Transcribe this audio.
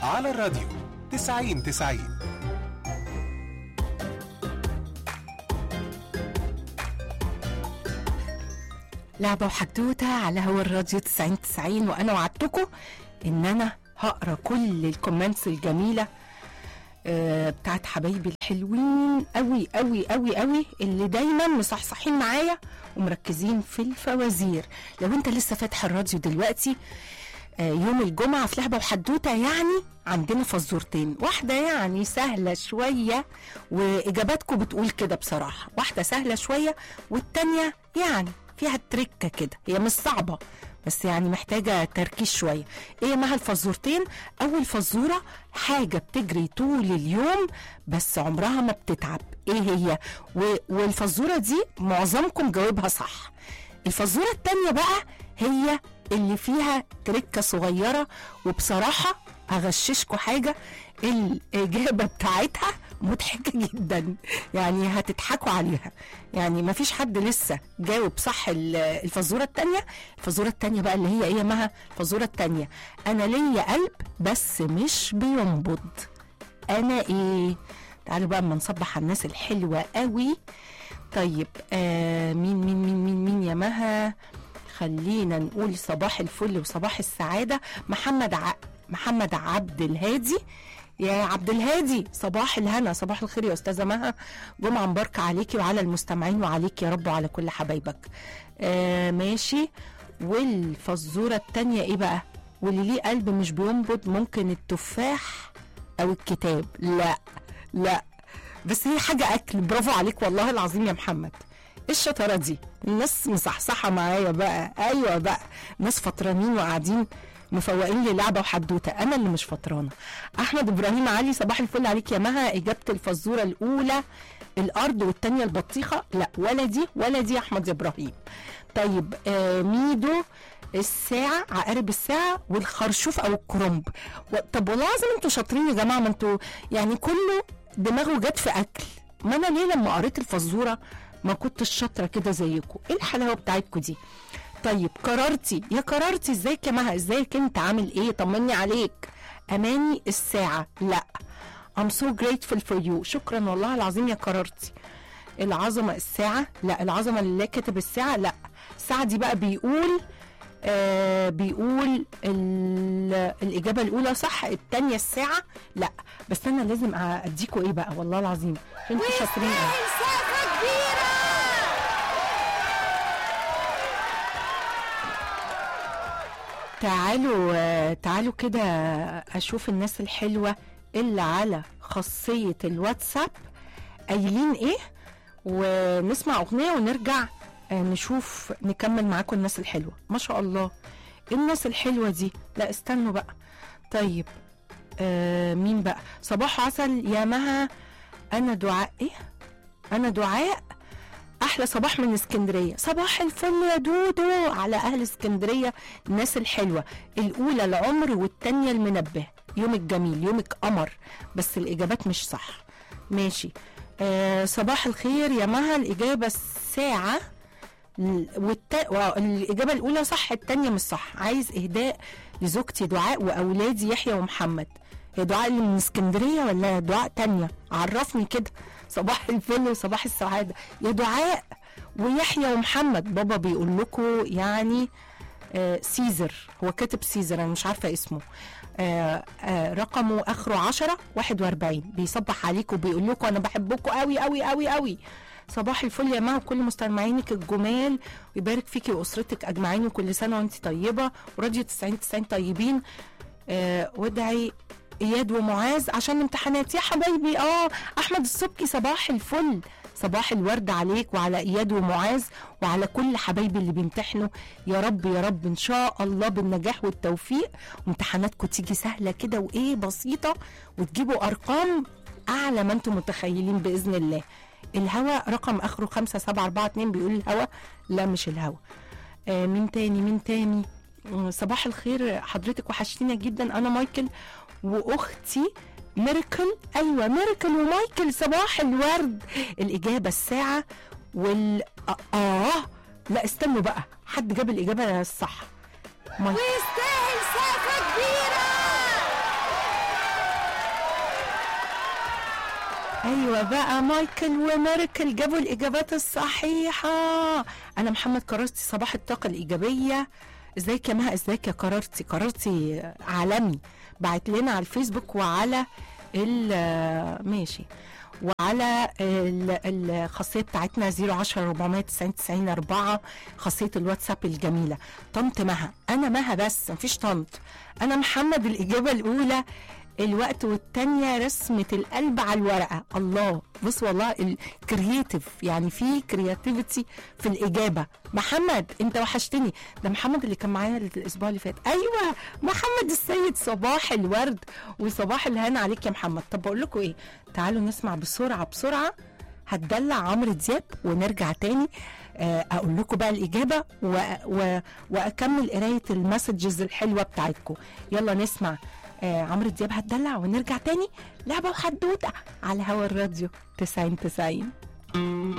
على الراديو 90 90 لعبة وحدوتة على هوا الراديو 90 90 وأنا وعدتكم إن أنا هقرا كل الكومنتس الجميلة آه، بتاعت حبايبي الحلوين قوي قوي قوي قوي اللي دايما مصحصحين معايا ومركزين في الفوازير لو انت لسه فاتح الراديو دلوقتي آه، يوم الجمعة في لعبة وحدوتة يعني عندنا فزورتين واحدة يعني سهلة شوية وإجاباتكم بتقول كده بصراحة واحدة سهلة شوية والتانية يعني فيها تركة كده هي مش صعبة بس يعني محتاجة تركيز شوية ايه مها الفزورتين اول فزورة حاجة بتجري طول اليوم بس عمرها ما بتتعب ايه هي و... والفزورة دي معظمكم جاوبها صح الفزورة التانية بقى هي اللي فيها تركة صغيرة وبصراحة هغششكوا حاجة الإجابة بتاعتها مضحكة جدا يعني هتضحكوا عليها يعني ما فيش حد لسه جاوب صح ال- الفزورة التانية الفزورة التانية بقى اللي هي ايه مها الفزورة التانية انا ليا قلب بس مش بينبض انا ايه تعالوا بقى اما نصبح على الناس الحلوة قوي طيب آه مين مين مين مين مين يا مها خلينا نقول صباح الفل وصباح السعادة محمد ع... محمد عبد الهادي يا عبد الهادي صباح الهنا صباح الخير يا استاذه مها جمعه مباركه عليكي وعلى المستمعين وعليك يا رب وعلى كل حبايبك آه ماشي والفزوره التانية ايه بقى واللي ليه قلب مش بينبض ممكن التفاح او الكتاب لا لا بس هي حاجه اكل برافو عليك والله العظيم يا محمد ايه الشطاره دي الناس مصحصحه معايا بقى ايوه بقى ناس فطرانين وقاعدين مفوقين لي لعبه وحدوته انا اللي مش فطرانه احمد ابراهيم علي صباح الفل عليك يا مها اجابه الفزوره الاولى الارض والتانيه البطيخه لا ولا دي ولا دي يا احمد يا ابراهيم طيب آه ميدو الساعة عقارب الساعة والخرشوف أو الكرنب و... طب والله لازم انتوا شاطرين يا جماعة ما انتوا يعني كله دماغه جت في أكل ما أنا ليه لما قريت الفزورة ما كنتش شاطرة كده زيكم إيه الحلاوة بتاعتكم دي طيب قررتي يا قررتي ازيك يا مها ازيك انت عامل ايه طمني عليك اماني الساعة لا I'm so grateful for you شكرا والله العظيم يا قررتي العظمة الساعة لا العظمة اللي كاتب الساعة لا الساعة دي بقى بيقول آه بيقول ال- الإجابة الأولى صح التانية الساعة لا بس أنا لازم أديكوا إيه بقى والله العظيم انتوا شاطرين أوي. تعالوا آه، تعالوا كده اشوف الناس الحلوه اللي على خاصيه الواتساب قايلين ايه ونسمع اغنيه ونرجع آه، نشوف نكمل معاكم الناس الحلوه ما شاء الله إيه الناس الحلوه دي لا استنوا بقى طيب آه مين بقى صباح عسل يا مها انا دعاء ايه انا دعاء احلى صباح من اسكندريه صباح الفل يا دودو على اهل اسكندريه الناس الحلوه الاولى العمر والتانيه المنبه يومك جميل يومك قمر بس الاجابات مش صح ماشي آه صباح الخير يا مها الاجابه الساعه ال- والت... الإجابة الأولى صح التانية مش صح عايز إهداء لزوجتي دعاء وأولادي يحيى ومحمد هي دعاء اللي من اسكندرية ولا دعاء تانية عرفني كده صباح الفل وصباح السعادة يا دعاء ويحيى ومحمد بابا بيقول لكم يعني آه سيزر هو كاتب سيزر أنا مش عارفة اسمه آه آه رقمه آخره 10 41 بيصبح عليكم وبيقول لكم أنا بحبكم قوي قوي قوي قوي صباح الفل يا مها وكل مستمعينك الجمال ويبارك فيكي واسرتك اجمعين وكل سنه وانت طيبه وراديو 90 90 طيبين آه وادعي اياد ومعاذ عشان الامتحانات يا حبايبي اه احمد السبكي صباح الفل صباح الورد عليك وعلى اياد ومعاذ وعلى كل حبايبي اللي بيمتحنوا يا رب يا رب ان شاء الله بالنجاح والتوفيق وامتحاناتكم تيجي سهله كده وايه بسيطه وتجيبوا ارقام اعلى ما انتم متخيلين باذن الله الهوا رقم اخره 5742 بيقول الهوا لا مش الهوا آه مين تاني مين تاني آه، صباح الخير حضرتك وحشتينا جدا انا مايكل واختي ميركل ايوه ميركل ومايكل صباح الورد الاجابه الساعه وال اه, آه. لا استنوا بقى حد جاب الاجابه الصح مايكل ويستاهل سقفة كبيرة ايوه بقى مايكل وميركل جابوا الاجابات الصحيحه انا محمد قرارتي صباح الطاقه الايجابيه ازيك يا مها ازيك يا قرارتي قرارتي عالمي بعت لنا على الفيسبوك وعلى ال ماشي وعلى ال- الخاصيه بتاعتنا 010 490 90 4 خاصيه الواتساب الجميله طنط مها انا مها بس مفيش طنط انا محمد الاجابه الاولى الوقت والتانية رسمة القلب على الورقة الله بص والله الكرياتيف يعني في كرياتيفيتي في الإجابة محمد أنت وحشتني ده محمد اللي كان معايا الأسبوع اللي فات أيوة محمد السيد صباح الورد وصباح الهنا عليك يا محمد طب بقول لكم إيه تعالوا نسمع بسرعة بسرعة هتدلع عمرو دياب ونرجع تاني آه، اقول لكم بقى الاجابه و... و... واكمل قرايه المسجز الحلوه بتاعتكم يلا نسمع آه عمرو دياب هتدلع ونرجع تاني لعبه وحدوته على هوا الراديو 90 90